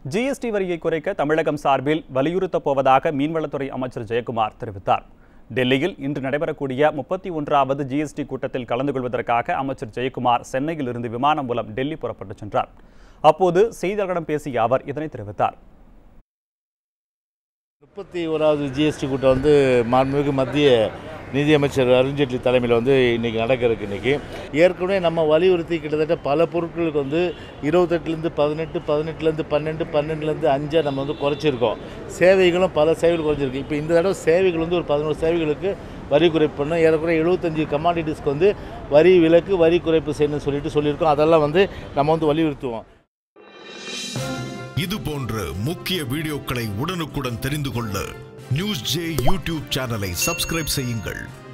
GST வரியை குறைக்க தமிழகம் சார்பில் வலியுறுத்தப் போவதாக மீன்வளத்துறை அமைச்சர் ஜெயக்குமார் தெரிவித்தார் டெல்லியில் இன்று நடைபெறக்கூடிய முப்பத்தி ஒன்றாவது ஜிஎஸ்டி கூட்டத்தில் கலந்து கொள்வதற்காக அமைச்சர் ஜெயக்குமார் சென்னையில் இருந்து விமானம் மூலம் டெல்லி புறப்பட்டுச் சென்றார் அப்போது செய்தியாளர்களிடம் பேசிய அவர் இதனை தெரிவித்தார் முப்பத்தி ஓராவது ஜிஎஸ்டி கூட்டம் வந்து மாண்புமிகு மத்திய நிதியமைச்சர் அருண்ஜேட்லி தலைமையில் வந்து இன்றைக்கி நடக்க இருக்கு இன்றைக்கி ஏற்கனவே நம்ம வலியுறுத்தி கிட்டத்தட்ட பல பொருட்களுக்கு வந்து இருபத்தெட்டுலேருந்து பதினெட்டு பதினெட்டுலேருந்து பன்னெண்டு பன்னெண்டுலேருந்து அஞ்சா நம்ம வந்து குறைச்சிருக்கோம் சேவைகளும் பல சேவைகள் குறைஞ்சிருக்கு இப்போ இந்த தடவை சேவைகள் வந்து ஒரு பதினோரு சேவைகளுக்கு வரி குறைப்பு பண்ணணும் ஏறக்குறைய எழுபத்தஞ்சு கமாடிட்டிஸ்க்கு வந்து வரி விலக்கு வரி குறைப்பு செய்யணும்னு சொல்லிட்டு சொல்லியிருக்கோம் அதெல்லாம் வந்து நம்ம வந்து வலியுறுத்துவோம் இது போன்ற முக்கிய வீடியோக்களை உடனுக்குடன் தெரிந்து கொள்ள நியூஸ் ஜே யூடியூப் சேனலை சப்ஸ்கிரைப் செய்யுங்கள்